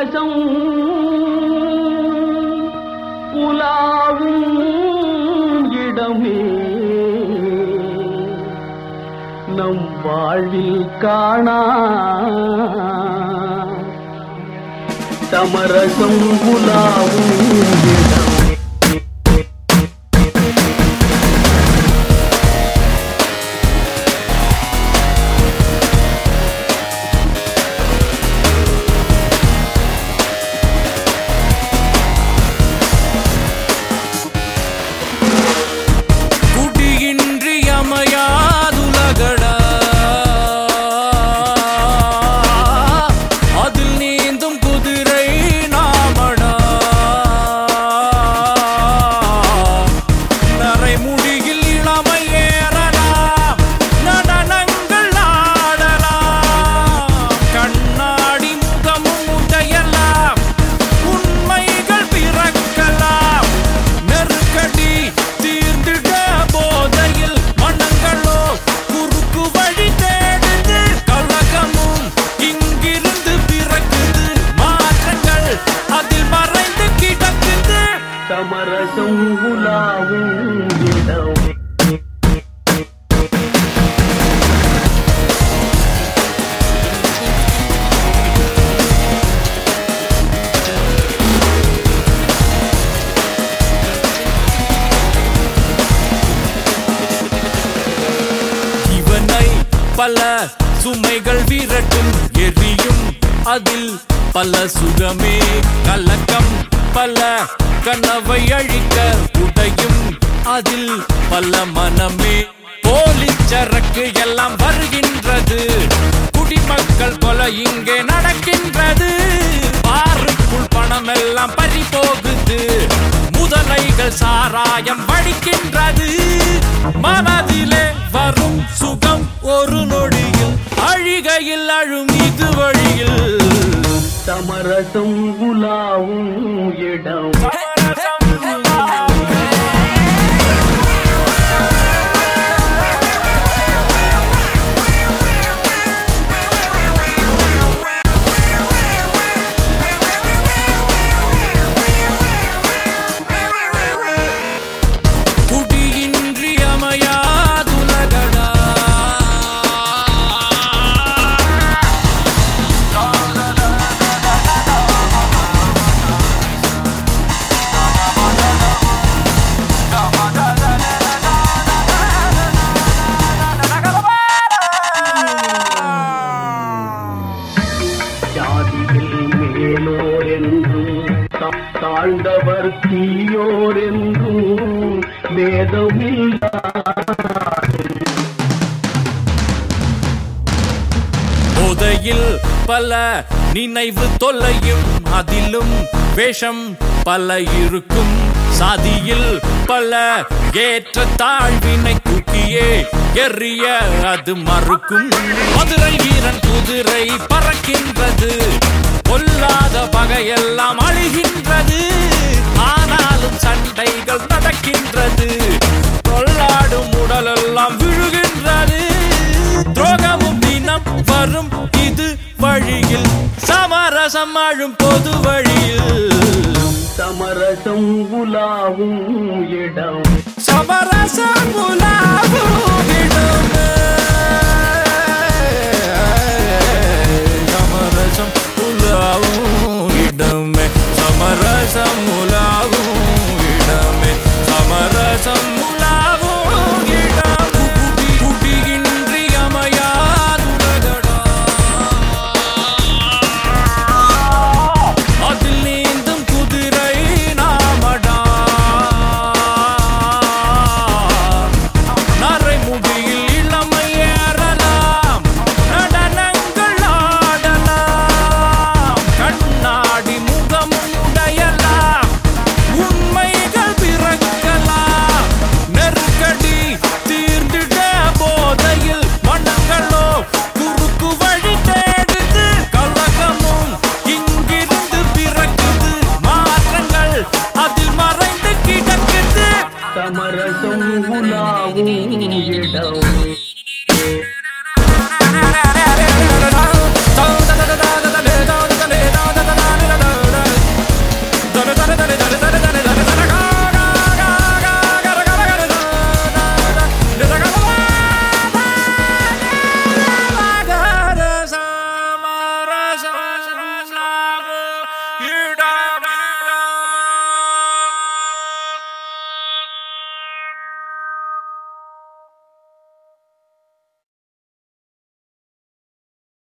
சமரசம் புலாவும் இடமே நம் வாழ்வில் காணா சமரசம் புலாவும் இடமே குடியின்றி அமையாதுலகடா அதில் நீந்தும் குதிரை நாமடா நரைமுடியில் இளமை ஏறலாம் நடனங்கள் ஆடலாம் கண்ணாடி முகமும் உடையலாம் உண்மைகள் பிறக்கலாம் நெருக்கடி தீர்ந்திட போதையில் மனங்களோ குறுக்கு வழி தேடுது கழகமும் இங்கிருந்து பிறக்குது மாற்றங்கள் அதில் மறைந்து கிடக்குது சமரசம் உலாவும் இடமே இவனை பல சுமைகள் விரட்டும் எரியும் அதில் பல சுகமே கலக்கம் பல கனவை அழிக்க உடையும் அதில் பல மனமே போலி சரக்கு எல்லாம் வருகின்றது குடிமக்கள் கொலை இங்கே நடக்கின்றது பாருக்குள் பணம் எல்லாம் பறி போகுது முதலைகள் சாராயம் வடிக்கின்றது மனதிலே வரும் சுகம் ஒரு நொடியில் அழிகையில் அழும் இது வழியில் சமரசம் உலாவும் இடம் குடியின்றி அமையாதுலகடா ஜாதியில் மேலோர் என்றும் தா- தாழ்ந்தவர் தீயோர் என்றும் வேதமில்லா போதையில் பல நினைவு தொல்லையும் அதிலும் வேஷம் பல இருக்கும் சாதியில் பல ஏற்ற தாழ்வினை தூக்கியே எறிய அது மறுக்கும் மதுரை வீரன் குதிரை பறக்கின்றது பொல்லாத பகையெல்லாம் அழிகின்றது ஆனாலும் சண்டைகள் நடக்கின்றது கொள்ளாடும் உடலெல்லாம் விழுகின்றது துரோகமும் தினம் வரும் இது வழியில் சமரசம் அழும் பொது வழியில் சமரசம் உலாவும் இடம் சமரசம் உலாவும் இடமே. சமரசம் உலாவும் இடமே